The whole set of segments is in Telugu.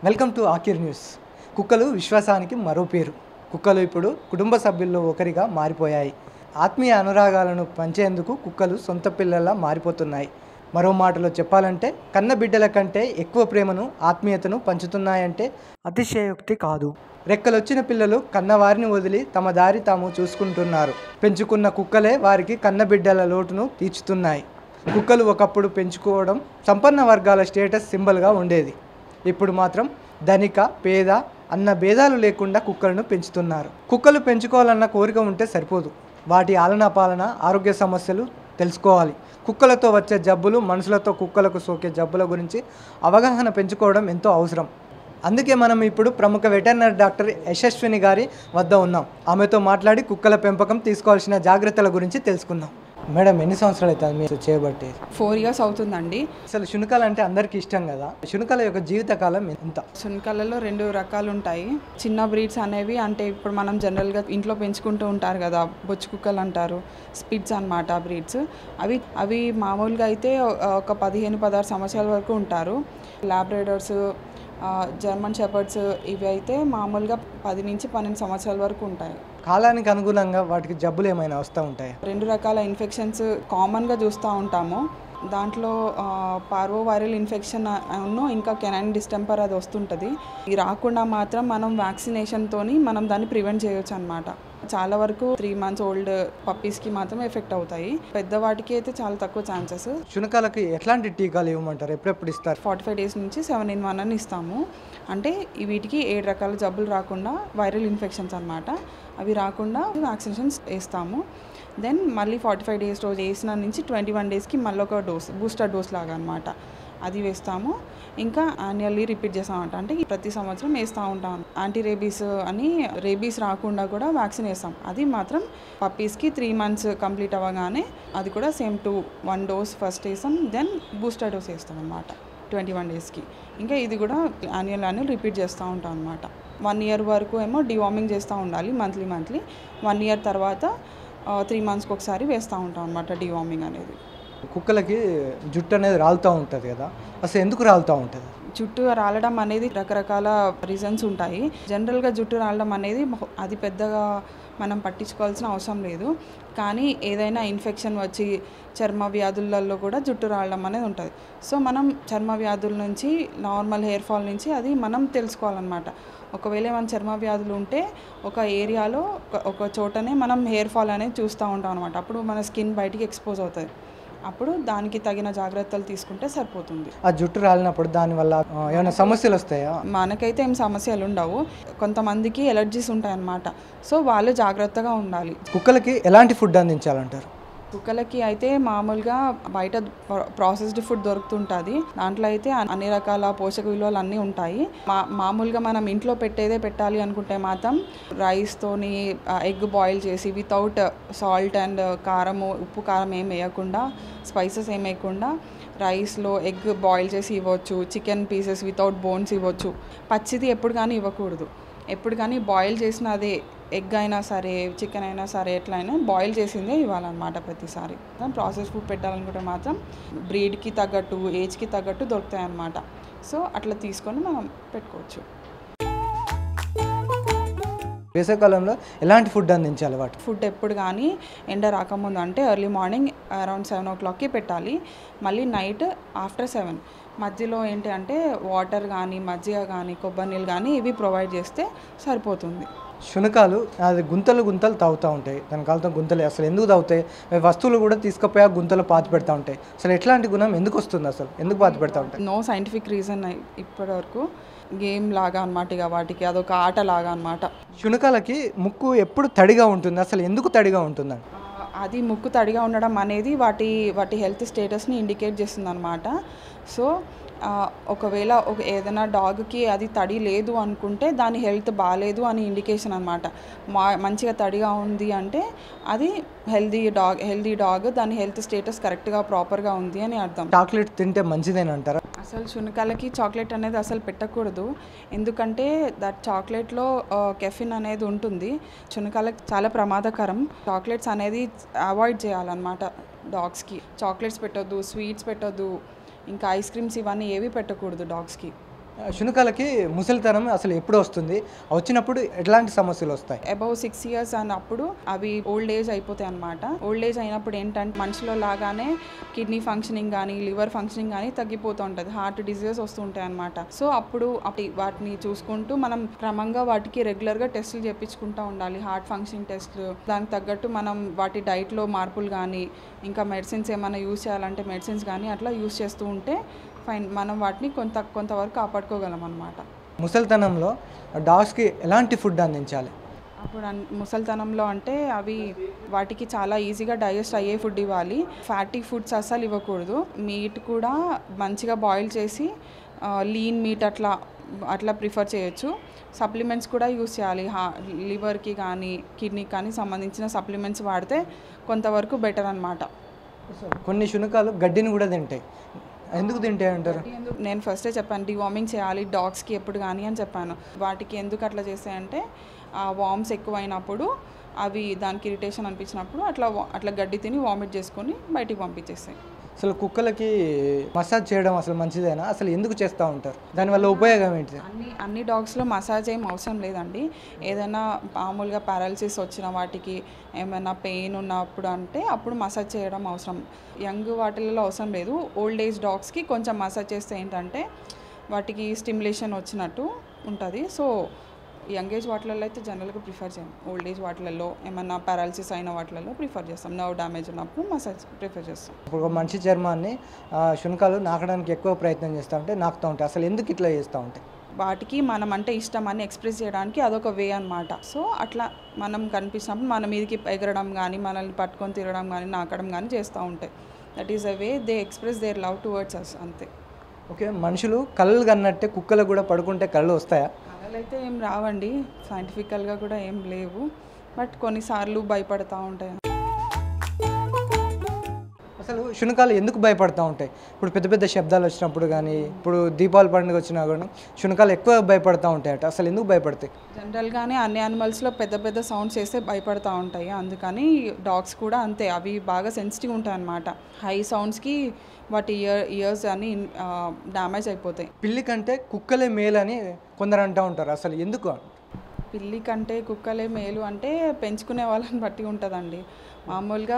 వెల్కమ్ టు ఆకిర్ న్యూస్ కుక్కలు విశ్వాసానికి మరో పేరు కుక్కలు ఇప్పుడు కుటుంబ సభ్యుల్లో ఒకరిగా మారిపోయాయి ఆత్మీయ అనురాగాలను పంచేందుకు కుక్కలు సొంత పిల్లల్లా మారిపోతున్నాయి మరో మాటలో చెప్పాలంటే కన్న బిడ్డల కంటే ఎక్కువ ప్రేమను ఆత్మీయతను పంచుతున్నాయంటే అతిశయోక్తి కాదు రెక్కలొచ్చిన పిల్లలు కన్నవారిని వదిలి తమ దారి తాము చూసుకుంటున్నారు పెంచుకున్న కుక్కలే వారికి కన్న బిడ్డల లోటును తీర్చుతున్నాయి కుక్కలు ఒకప్పుడు పెంచుకోవడం సంపన్న వర్గాల స్టేటస్ సింబల్గా ఉండేది ఇప్పుడు మాత్రం ధనిక పేద అన్న భేదాలు లేకుండా కుక్కలను పెంచుతున్నారు కుక్కలు పెంచుకోవాలన్న కోరిక ఉంటే సరిపోదు వాటి ఆలనా పాలన ఆరోగ్య సమస్యలు తెలుసుకోవాలి కుక్కలతో వచ్చే జబ్బులు మనుషులతో కుక్కలకు సోకే జబ్బుల గురించి అవగాహన పెంచుకోవడం ఎంతో అవసరం అందుకే మనం ఇప్పుడు ప్రముఖ వెటర్నరీ డాక్టర్ యశస్విని గారి వద్ద ఉన్నాం ఆమెతో మాట్లాడి కుక్కల పెంపకం తీసుకోవాల్సిన జాగ్రత్తల గురించి తెలుసుకుందాం మేడం ఎన్ని సంవత్సరాలు అవుతుంది మీరు చేయబట్టి ఫోర్ ఇయర్స్ అవుతుందండి అసలు శునకాలు అంటే అందరికీ ఇష్టం కదా శునకాల యొక్క జీవితకాలం ఎంత సునకాలలో రెండు రకాలు ఉంటాయి చిన్న బ్రీడ్స్ అనేవి అంటే ఇప్పుడు మనం జనరల్గా ఇంట్లో పెంచుకుంటూ ఉంటారు కదా బొచ్చు కుక్కలు అంటారు స్పిట్స్ అన్నమాట ఆ బ్రీడ్స్ అవి అవి మామూలుగా అయితే ఒక పదిహేను పదహారు సంవత్సరాల వరకు ఉంటారు ల్యాబ్రేడర్స్ జర్మన్ షెపర్డ్స్ ఇవి అయితే మామూలుగా పది నుంచి పన్నెండు సంవత్సరాల వరకు ఉంటాయి కాలానికి అనుగుణంగా వాటికి జబ్బులు ఏమైనా వస్తూ ఉంటాయా రెండు రకాల ఇన్ఫెక్షన్స్ కామన్గా చూస్తూ ఉంటాము దాంట్లో పార్వో వైరల్ ఇన్ఫెక్షన్ ఉన్ను ఇంకా కెనైన్ డిస్టెంపర్ అది వస్తుంటుంది ఇది రాకుండా మాత్రం మనం వ్యాక్సినేషన్తోని మనం దాన్ని ప్రివెంట్ చేయొచ్చు అనమాట చాలా వరకు త్రీ మంత్స్ ఓల్డ్ పప్పీస్కి మాత్రం ఎఫెక్ట్ అవుతాయి పెద్దవాటికి అయితే చాలా తక్కువ ఛాన్సెస్ శునకాలకి ఎట్లాంటి టీకాలు ఇవ్వమంటారు ఎప్పుడెప్పుడు ఇస్తారు ఫార్టీ ఫైవ్ డేస్ నుంచి సెవెన్ ఇన్ వన్ అని ఇస్తాము అంటే ఈ వీటికి ఏడు రకాల జబ్బులు రాకుండా వైరల్ ఇన్ఫెక్షన్స్ అనమాట అవి రాకుండా వ్యాక్సినేషన్స్ వేస్తాము దెన్ మళ్ళీ ఫార్టీ ఫైవ్ డేస్ రోజు వేసిన నుంచి ట్వంటీ వన్ డేస్కి మళ్ళీ ఒక డోస్ బూస్టర్ డోస్ లాగా అనమాట అది వేస్తాము ఇంకా యాన్యువల్లీ రిపీట్ చేస్తామంట అంటే ప్రతి సంవత్సరం వేస్తూ ఉంటాం యాంటీ రేబీస్ అని రేబీస్ రాకుండా కూడా వ్యాక్సిన్ వేస్తాం అది మాత్రం పప్పీస్కి త్రీ మంత్స్ కంప్లీట్ అవ్వగానే అది కూడా same two one dose first వేస్తాం దెన్ బూస్టర్ డోస్ వేస్తాం అనమాట ట్వంటీ వన్ డేస్కి ఇంకా ఇది కూడా యాన్యువల్ యాన్యువల్ రిపీట్ చేస్తూ ఉంటాం అనమాట వన్ ఇయర్ వరకు ఏమో డివార్మింగ్ చేస్తూ ఉండాలి మంత్లీ మంత్లీ వన్ ఇయర్ తర్వాత త్రీ మంత్స్కి ఒకసారి వేస్తూ ఉంటాం అనమాట డివార్మింగ్ అనేది కుక్కలకి జుట్టు అనేది రాలుతూ ఉంటుంది కదా అసలు ఎందుకు రాలుతూ ఉంటుంది జుట్టు రాలడం అనేది రకరకాల రీజన్స్ ఉంటాయి జనరల్గా జుట్టు రాలడం అనేది మొ- అది పెద్దగా మనం పట్టించుకోవాల్సిన అవసరం లేదు కానీ ఏదైనా ఇన్ఫెక్షన్ వచ్చి చర్మ వ్యాధులలో కూడా జుట్టు రాలడం అనేది ఉంటుంది సో మనం చర్మ వ్యాధుల నుంచి నార్మల్ హెయిర్ ఫాల్ నుంచి అది మనం తెలుసుకోవాలన్నమాట ఒకవేళ మన చర్మ వ్యాధులు ఉంటే ఒక ఏరియాలో ఒక- ఒక చోటనే మనం హెయిర్ ఫాల్ అనేది చూస్తూ ఉంటాం అనమాట అప్పుడు మన స్కిన్ బయటికి ఎక్స్పోజ్ అవుతుంది అప్పుడు దానికి తగిన జాగ్రత్తలు తీసుకుంటే సరిపోతుంది ఆ జుట్టు రాలినప్పుడు దానివల్ల ఆ, ఏమైనా సమస్యలు వస్తాయా మనకైతే ఏం సమస్యలు ఉండవు కొంతమందికి ఎలర్జీస్ ఉంటాయన్నమాట సో వాళ్ళు జాగ్రత్తగా ఉండాలి కుక్కలకి ఎలాంటి ఫుడ్ అందించాలంటారు కుక్కలకి అయితే మామూలుగా బయట ప్రాసెస్డ్ ఫుడ్ దొరుకుతుంటుంది దాంట్లో అయితే అన్ని రకాల పోషక విలువలు అన్నీ ఉంటాయి మా మామూలుగా మనం ఇంట్లో పెట్టేదే పెట్టాలి అనుకుంటే మాత్రం రైస్తోని ఎగ్ బాయిల్ చేసి వితౌట్ సాల్ట్ అండ్ కారము ఉప్పు కారం ఏం వేయకుండా స్పైసెస్ ఏం వేయకుండా రైస్లో ఎగ్ బాయిల్ చేసి ఇవ్వచ్చు చికెన్ పీసెస్ వితౌట్ బోన్స్ ఇవ్వచ్చు పచ్చిది ఎప్పుడు కానీ ఇవ్వకూడదు ఎప్పుడు కానీ బాయిల్ చేసిన అదే ఎగ్ అయినా సరే చికెన్ అయినా సరే ఎట్లయినా బాయిల్ చేసిందే ఇవ్వాలన్నమాట ప్రతిసారి ప్రాసెస్ ఫుడ్ పెట్టాలనుకుంటే మాత్రం బ్రీడ్కి తగ్గట్టు ఏజ్కి తగ్గట్టు దొరుకుతాయి అన్నమాట సో అట్లా తీసుకొని మనం పెట్టుకోవచ్చు వేసవికాలంలో ఎలాంటి ఫుడ్ అందించాలి వాటి ఫుడ్ ఎప్పుడు కానీ ఎండ రాకముందు అంటే ఎర్లీ మార్నింగ్ అరౌండ్ సెవెన్ ఓ క్లాక్కి పెట్టాలి మళ్ళీ నైట్ ఆఫ్టర్ సెవెన్ మధ్యలో ఏంటి అంటే వాటర్ కానీ మజ్జిగ కానీ కొబ్బరి నీళ్ళు కానీ ఇవి ప్రొవైడ్ చేస్తే సరిపోతుంది శునకాలు అది గుంతలు గుంతలు తాగుతూ ఉంటాయి దాని కాలంతో గుంతలు అసలు ఎందుకు తాగుతాయి అవి వస్తువులు కూడా తీసుకుపోయి ఆ గుంతలు పాతి పెడతా ఉంటాయి అసలు ఎట్లాంటి గుణం ఎందుకు వస్తుంది అసలు ఎందుకు పాతి పెడతా ఉంటాయి నో సైంటిఫిక్ రీజన్ ఇప్పటివరకు గేమ్ లాగా అనమాట ఇక వాటికి అదొక ఆట లాగా అనమాట శునకాలకి ముక్కు ఎప్పుడు తడిగా ఉంటుంది అసలు ఎందుకు తడిగా ఉంటుందండి అది ముక్కు తడిగా ఉండడం అనేది వాటి వాటి హెల్త్ స్టేటస్ని ఇండికేట్ చేస్తుంది అనమాట సో ఆ, ఒకవేళ ఒక ఏదైనా డాగ్కి అది తడి లేదు అనుకుంటే దాని హెల్త్ బాగాలేదు అని ఇండికేషన్ అనమాట మా మంచిగా తడిగా ఉంది అంటే అది హెల్దీ డాగ్ హెల్దీ డాగ్ దాని హెల్త్ స్టేటస్ కరెక్ట్గా ప్రాపర్గా ఉంది అని అర్థం చాక్లెట్ తింటే మంచిదేనంటారా అసలు శునకాలకి చాక్లెట్ అనేది అసలు పెట్టకూడదు ఎందుకంటే దట్ చాక్లెట్లో కెఫిన్ అనేది ఉంటుంది శునకాలకి చాలా ప్రమాదకరం చాక్లెట్స్ అనేది అవాయిడ్ చేయాలన్నమాట డాగ్స్కి చాక్లెట్స్ పెట్టొద్దు స్వీట్స్ పెట్టొద్దు ఇంకా ఐస్ క్రీమ్స్ ఇవన్నీ ఏవి పెట్టకూడదు డాగ్స్కి ఆ, శునకాలకి ముసలితనం అసలు ఎప్పుడు వస్తుంది వచ్చినప్పుడు ఎట్లాంటి సమస్యలు వస్తాయి అబౌవ్ సిక్స్ ఇయర్స్ అన్నప్పుడు అవి ఓల్డ్ ఏజ్ అయిపోతాయి అనమాట ఓల్డ్ ఏజ్ అయినప్పుడు ఏంటంటే మనిషిలో లాగానే కిడ్నీ ఫంక్షనింగ్ కానీ లివర్ ఫంక్షనింగ్ కానీ తగ్గిపోతూ ఉంటుంది హార్ట్ డిజీజెస్ వస్తుంటాయి అనమాట సో అప్పుడు అప్పటి వాటిని చూసుకుంటూ మనం క్రమంగా వాటికి రెగ్యులర్గా టెస్టులు చేయించుకుంటూ ఉండాలి హార్ట్ ఫంక్షనింగ్ టెస్టులు దానికి తగ్గట్టు మనం వాటి డైట్లో మార్పులు కానీ ఇంకా మెడిసిన్స్ ఏమైనా యూస్ చేయాలంటే మెడిసిన్స్ కానీ అట్లా యూస్ చేస్తూ ఉంటే ఫైన్ మనం వాటిని కొంత కొంతవరకు కాపాడుకోగలం అనమాట ముసలితనంలో డాగ్స్కి ఎలాంటి ఫుడ్ అందించాలి అప్పుడు అన్- ముసలితనంలో అంటే అవి వాటికి చాలా ఈజీగా డైజెస్ట్ అయ్యే ఫుడ్ ఇవ్వాలి ఫ్యాటీ ఫుడ్స్ అస్సలు ఇవ్వకూడదు మీట్ కూడా మంచిగా బాయిల్ చేసి లీన్ మీట్ అట్లా అట్లా ప్రిఫర్ చేయొచ్చు సప్లిమెంట్స్ కూడా యూస్ చేయాలి హా లివర్కి కానీ కిడ్నీకి కానీ సంబంధించిన సప్లిమెంట్స్ వాడితే కొంతవరకు బెటర్ అనమాట కొన్ని శునకాలు గడ్డిని కూడా తింటాయి ఎందుకు తింటాయి అంటారు నేను ఫస్టే చెప్పాను డివార్మింగ్ చేయాలి డాగ్స్కి ఎప్పుడు కానీ అని చెప్పాను వాటికి ఎందుకు అట్లా చేస్తాయంటే ఆ వామ్స్ ఎక్కువైనప్పుడు అవి దానికి ఇరిటేషన్ అనిపించినప్పుడు అట్లా వా- అట్లా గడ్డి తిని వామిట్ చేసుకొని బయటికి పంపించేస్తాయి అసలు కుక్కలకి మసాజ్ చేయడం అసలు మంచిదేనా అసలు ఎందుకు చేస్తూ ఉంటారు దానివల్ల ఉపయోగం ఏంటి అన్ని అన్ని డాగ్స్లో మసాజ్ ఏం అవసరం లేదండి ఏదైనా మామూలుగా పారాలసిస్ వచ్చిన వాటికి ఏమైనా పెయిన్ ఉన్నప్పుడు అంటే అప్పుడు మసాజ్ చేయడం అవసరం యంగ్ వాటిలలో అవసరం లేదు ఓల్డ్ ఏజ్ డాగ్స్కి కొంచెం మసాజ్ చేస్తే ఏంటంటే వాటికి స్టిమ్యులేషన్ వచ్చినట్టు ఉంటుంది సో యంగ్ ఏజ్ వాటిలలో అయితే జనరల్గా ప్రిఫర్ చేయం ఓల్డ్ ఏజ్ వాటిలలో ఏమన్నా పారాలసిస్ అయిన వాటిలలో ప్రిఫర్ చేస్తాం నర్వ్ డ్యామేజ్ ఉన్నప్పుడు మసాజ్ ప్రిఫర్ చేస్తాం ఇప్పుడు ఒక మనిషి చర్మాన్ని ఆ, శునకాలు నాకడానికి ఎక్కువ ప్రయత్నం చేస్తూ ఉంటాయి నాకుతూ ఉంటాయి అసలు ఎందుకు ఇట్లా చేస్తూ ఉంటాయి వాటికి మనం అంటే ఇష్టం అని ఎక్స్ప్రెస్ చేయడానికి అదొక వే అనమాట సో అట్లా మనం కనిపించినప్పుడు మన మీదకి ఎగరడం కానీ మనల్ని పట్టుకొని తిరగడం కానీ నాకడం కానీ చేస్తూ ఉంటాయి that is a way they express their love towards us అంతే ఓకే మనుషులు కళ్ళు కన్నట్టే కుక్కలు కూడా పడుకుంటే కళ్ళు వస్తాయా కళలు అయితే ఏం రావండి సైంటిఫికల్గా కూడా ఏం లేవు బట్ కొన్నిసార్లు భయపడతా ఉంటాయి అసలు శునకాలు ఎందుకు భయపడతా ఉంటాయి ఇప్పుడు పెద్ద పెద్ద శబ్దాలు వచ్చినప్పుడు కానీ ఇప్పుడు దీపావళి పండుగ వచ్చినా కూడా శునకాలు ఎక్కువ భయపడతా ఉంటాయట అసలు ఎందుకు భయపడతాయి జనరల్గానే అన్ని యానిమల్స్లో పెద్ద పెద్ద సౌండ్స్ చేస్తే భయపడతా ఉంటాయి అందుకని డాగ్స్ కూడా అంతే అవి బాగా సెన్సిటివ్ ఉంటాయి అన్నమాట హై సౌండ్స్కి వాటి ఇయర్ ఇయర్స్ అన్ని డ్యామేజ్ అయిపోతాయి పిల్లి కంటే కుక్కలే మేలని కొందరు అంటూ ఉంటారు అసలు ఎందుకు పిల్లి కంటే కుక్కలే మేలు అంటే పెంచుకునే వాళ్ళని బట్టి ఉంటుందండి మామూలుగా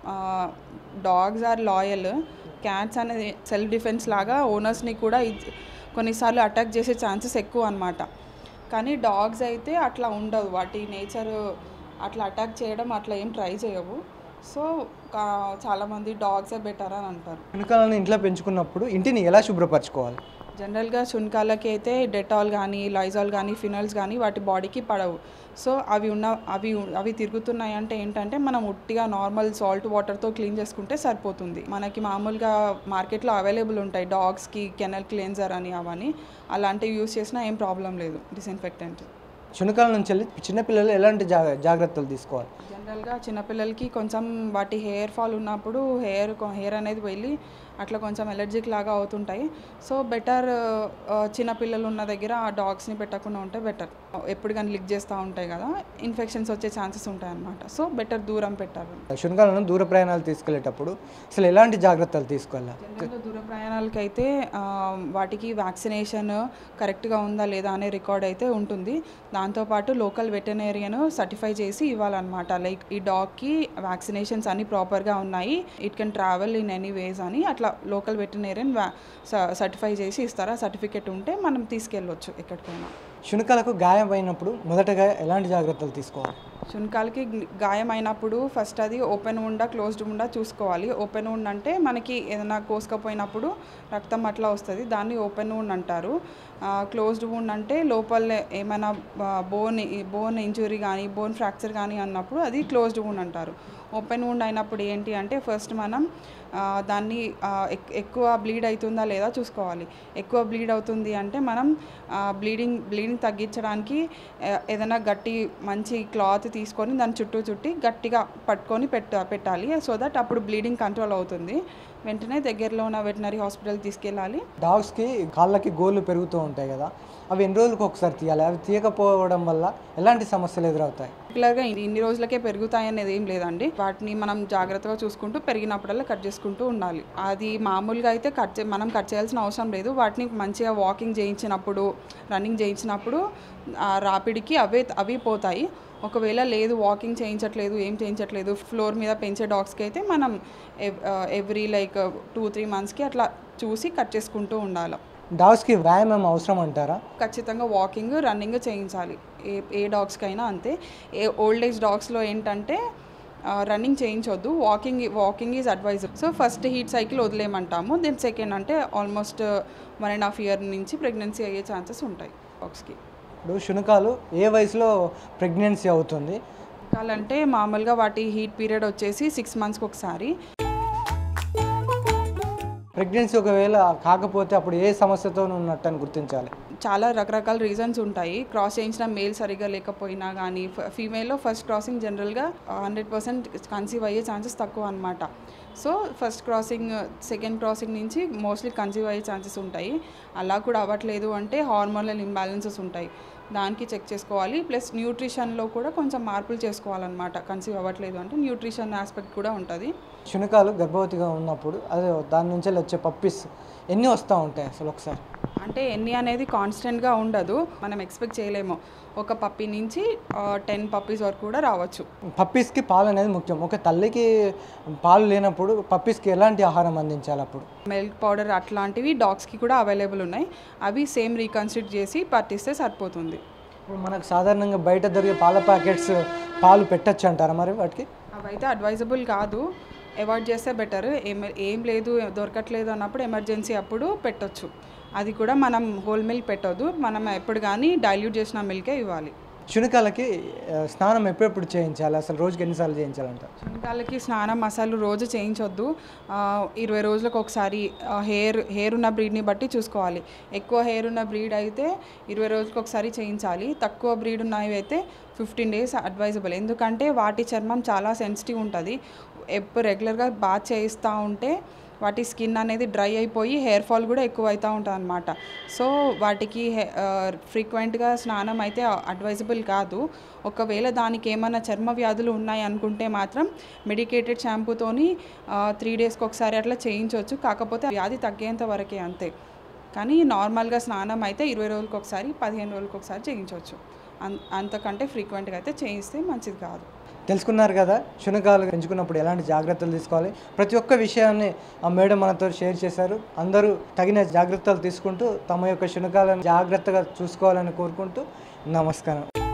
డాగ్స్ ఆర్ లాయల్ క్యాట్స్ అనేది సెల్ఫ్ డిఫెన్స్ లాగా ఓనర్స్ని కూడా ఇ- కొన్నిసార్లు అటాక్ చేసే ఛాన్సెస్ ఎక్కువ అనమాట కానీ డాగ్స్ అయితే అట్లా ఉండవు వాటి నేచర్ అట్లా అటాక్ చేయడం అట్లా ఏం ట్రై చేయవు సో కా- చాలామంది డాగ్సే బెటర్ అని అంటారు శునకాలను ఇంట్లో పెంచుకున్నప్పుడు ఇంటిని ఎలా శుభ్రపరచుకోవాలి జనరల్గా శునకాలకి అయితే డెటాల్ కానీ లైజాల్ కానీ ఫినాల్స్ కానీ వాటి బాడీకి పడవు సో అవి ఉన్న అవి అవి తిరుగుతున్నాయి అంటే ఏంటంటే మనం ఉట్టిగా నార్మల్ సాల్ట్ వాటర్తో క్లీన్ చేసుకుంటే సరిపోతుంది మనకి మామూలుగా మార్కెట్లో అవైలబుల్ ఉంటాయి డాగ్స్కి కెనల్ క్లీన్జర్ అని అవన్నీ అలాంటివి యూస్ చేసినా ఏం ప్రాబ్లం లేదు డిస్ఇన్ఫెక్టెంట్ శునకాల నుంచి వెళ్ళి చిన్నపిల్లలు ఎలాంటి జా జాగ్రత్తలు తీసుకోవాలి జనరల్గా చిన్నపిల్లలకి కొంచెం వాటి హెయిర్ ఫాల్ ఉన్నప్పుడు హెయిర్ హెయిర్ అనేది వెళ్ళి అట్లా కొంచెం ఎలర్జిక్ లాగా అవుతుంటాయి సో బెటర్ చిన్నపిల్లలు ఉన్న దగ్గర ఆ డాగ్స్ని పెట్టకుండా ఉంటే బెటర్ ఎప్పుడు కానీ లిక్ చేస్తూ ఉంటాయి కదా ఇన్ఫెక్షన్స్ వచ్చే ఛాన్సెస్ ఉంటాయి అన్నమాట సో బెటర్ దూరం పెట్టాలి శునకాలను దూర ప్రయాణాలు తీసుకెళ్లేటప్పుడు అసలు ఎలాంటి జాగ్రత్తలు తీసుకోవాలి జనరల్గా దూర ప్రయాణాలకి అయితే ఆ, వాటికి వ్యాక్సినేషన్ కరెక్ట్గా ఉందా లేదా అనే రికార్డ్ అయితే ఉంటుంది దాంతోపాటు లోకల్ వెటనరియన్ సర్టిఫై చేసి ఇవ్వాలన్నమాట లైక్ ఈ డాగ్కి వ్యాక్సినేషన్స్ అన్ని ప్రాపర్గా ఉన్నాయి it can travel in any ways అని అట్లా లోకల్ వెటనరియన్ సర్టిఫై చేసి ఇస్తారా సర్టిఫికెట్ ఉంటే మనం తీసుకెళ్ళొచ్చు ఎక్కడికైనా శునకాలకు గాయం అయినప్పుడు మొదటగా ఎలాంటి జాగ్రత్తలు తీసుకోవాలి శునకాలకి గ్- గాయం అయినప్పుడు ఫస్ట్ అది ఓపెన్ ఉండా క్లోజ్డ్ ఉండా చూసుకోవాలి ఓపెన్ ఉండ్ అంటే మనకి ఏదైనా కోసుకపోయినప్పుడు రక్తం అట్లా వస్తుంది దాన్ని ఓపెన్ ఉండ్ అంటారు క్లోజ్డ్ ఉండ్ అంటే లోపల ఏమైనా బోన్ బోన్ ఇంజురీ కానీ బోన్ ఫ్రాక్చర్ కానీ అన్నప్పుడు అది క్లోజ్డ్ ఉండ్ అంటారు ఓపెన్ ఉండ్ అయినప్పుడు ఏంటి అంటే ఫస్ట్ మనం ఆ, దాన్ని ఆ, ఎక్- ఎక్కువ బ్లీడ్ అవుతుందా లేదా చూసుకోవాలి ఎక్కువ బ్లీడ్ అవుతుంది అంటే మనం బ్లీడింగ్ బ్లీడింగ్ తగ్గించడానికి ఏ- ఏదైనా గట్టి మంచి క్లాత్ తీసుకొని దాని చుట్టూ చుట్టి గట్టిగా పట్టుకొని పెట్ట పెట్టాలి సో దట్ అప్పుడు బ్లీడింగ్ కంట్రోల్ అవుతుంది వెంటనే దగ్గరలో ఉన్న వెటనరీ హాస్పిటల్ తీసుకెళ్ళాలి డాగ్స్కి కాళ్ళకి గోళ్ళు పెరుగుతూ ఉంటాయి కదా అవి ఎన్ని రోజులకు ఒకసారి తీయాలి అవి తీయకపోవడం వల్ల ఎలాంటి సమస్యలు ఎదురవుతాయి రెగ్యులర్గా ఇన్ని రోజులకే పెరుగుతాయి అనేది ఏం లేదండి వాటిని మనం జాగ్రత్తగా చూసుకుంటూ పెరిగినప్పుడల్లా కట్ చేసుకుంటూ ఉండాలి అది మామూలుగా అయితే కట్ చే మనం కట్ చేయాల్సిన అవసరం లేదు వాటిని మంచిగా వాకింగ్ చేయించినప్పుడు రన్నింగ్ చేయించినప్పుడు ఆ రాపిడికి అవే అవి పోతాయి ఒకవేళ లేదు వాకింగ్ చేయించట్లేదు ఏం చేయించట్లేదు ఫ్లోర్ మీద పెంచే డాగ్స్కి అయితే మనం ఎవ్రీ లైక్ టూ త్రీ మంత్స్కి అట్లా చూసి కట్ చేసుకుంటూ ఉండాలి డాగ్స్కి వ్యాయామం అవసరం అంటారా ఖచ్చితంగా వాకింగ్ రన్నింగ్ చేయించాలి ఏ ఏ డాగ్స్కైనా అంతే ఏ ఓల్డ్ ఏజ్ డాగ్స్లో ఏంటంటే రన్నింగ్ చేయించొద్దు walking walking is advisor so first heat cycle వదిలేయమంటాము దెన్ సెకండ్ అంటే almost one and half year నుంచి ప్రెగ్నెన్సీ అయ్యే ఛాన్సెస్ ఉంటాయి డాగ్స్కి ఇప్పుడు శునకాలు ఏ వయసులో ప్రెగ్నెన్సీ అవుతుంది అంటే మామూలుగా వాటి హీట్ పీరియడ్ వచ్చేసి సిక్స్ మంత్స్కి ఒకసారి ప్రెగ్నెన్సీ ఒకవేళ కాకపోతే అప్పుడు ఏ సమస్యతో ఉన్నట్టు అని గుర్తించాలి చాలా రకరకాల రీజన్స్ ఉంటాయి క్రాస్ చేయించిన మేల్ సరిగా లేకపోయినా కానీ ఫీమేల్లో ఫస్ట్ క్రాసింగ్ జనరల్గా హండ్రెడ్ పర్సెంట్ కన్సీవ్ అయ్యే ఛాన్సెస్ తక్కువ అనమాట so first crossing second crossing నుంచి మోస్ట్లీ కన్సీవ్ అయ్యే ఛాన్సెస్ ఉంటాయి అలా కూడా అవ్వట్లేదు అంటే హార్మోనల్ ఇంబ్యాలెన్సెస్ ఉంటాయి దానికి చెక్ చేసుకోవాలి ప్లస్ న్యూట్రిషన్లో కూడా కొంచెం మార్పులు చేసుకోవాలన్నమాట కన్సీవ్ అవ్వట్లేదు అంటే న్యూట్రిషన్ ఆస్పెక్ట్ కూడా ఉంటుంది శునకాలు గర్భవతిగా ఉన్నప్పుడు అదే దాని నుంచి వచ్చే పప్పీస్ ఎన్ని వస్తూ ఉంటాయి అసలు ఒకసారి అంటే ఎన్ని అనేది కాన్స్టెంట్గా ఉండదు మనం ఎక్స్పెక్ట్ చేయలేము ఒక పప్పి నుంచి టెన్ పప్పీస్ వరకు కూడా రావచ్చు పప్పీస్కి పాలు అనేది ముఖ్యం ఒక తల్లికి పాలు లేనప్పుడు పప్పీస్కి ఎలాంటి ఆహారం అందించాలి అప్పుడు మిల్క్ పౌడర్ అట్లాంటివి డాగ్స్కి కూడా అవైలబుల్ ఉన్నాయి అవి సేమ్ రీకన్స్ట్రక్ట్ చేసి పట్టిస్తే సరిపోతుంది ఇప్పుడు మనకు సాధారణంగా బయట దొరికే పాల ప్యాకెట్స్ పాలు పెట్టచ్చు అంటారా మరి వాటికి అవైతే అడ్వైజబుల్ కాదు అవాయిడ్ చేస్తే బెటర్ ఏం ఏం లేదు దొరకట్లేదు అన్నప్పుడు ఎమర్జెన్సీ అప్పుడు పెట్టొచ్చు అది కూడా మనం హోల్ మిల్క్ పెట్టొద్దు మనం ఎప్పుడు కానీ డైల్యూట్ చేసిన మిల్కే ఇవ్వాలి శునకాలకి ఆ, స్నానం ఎప్పుడెప్పుడు చేయించాలి అసలు రోజుకి ఎన్నిసార్లు చేయించాలంట చునకాలకి స్నానం అసలు రోజు చేయించొద్దు ఆ, ఇరవై రోజులకు ఒకసారి హెయిర్ హెయిర్ ఉన్న బ్రీడ్ని బట్టి చూసుకోవాలి ఎక్కువ హెయిర్ ఉన్న బ్రీడ్ అయితే ఇరవై రోజులకు ఒకసారి చేయించాలి తక్కువ బ్రీడ్ ఉన్నవి అయితే ఫిఫ్టీన్ డేస్ అడ్వైజబుల్ ఎందుకంటే వాటి చర్మం చాలా సెన్సిటివ్ ఉంటుంది ఎప్పుడు రెగ్యులర్గా బాత్ చేయిస్తూ ఉంటే వాటి స్కిన్ అనేది డ్రై అయిపోయి హెయిర్ ఫాల్ కూడా ఎక్కువ అవుతూ ఉంటుంది అనమాట సో వాటికి ఫ్రీక్వెంట్గా స్నానం అయితే అడ్వైజబుల్ కాదు ఒకవేళ దానికి ఏమైనా చర్మ వ్యాధులు ఉన్నాయి అనుకుంటే మాత్రం మెడికేటెడ్ షాంపూతోని త్రీ డేస్కి ఒకసారి అట్లా చేయించవచ్చు కాకపోతే వ్యాధి తగ్గేంత వరకే అంతే కానీ నార్మల్గా స్నానం అయితే ఇరవై రోజులకు ఒకసారి పదిహేను రోజులకు ఒకసారి చేయించవచ్చు అన్ అంతకంటే ఫ్రీక్వెంట్గా అయితే చేయిస్తే మంచిది కాదు తెలుసుకున్నారు కదా శునకాలు పెంచుకున్నప్పుడు ఎలాంటి జాగ్రత్తలు తీసుకోవాలి ప్రతి ఒక్క విషయాన్ని ఆ మేడం మనతో షేర్ చేశారు అందరూ తగిన జాగ్రత్తలు తీసుకుంటూ తమ యొక్క శునకాలను జాగ్రత్తగా చూసుకోవాలని కోరుకుంటూ నమస్కారం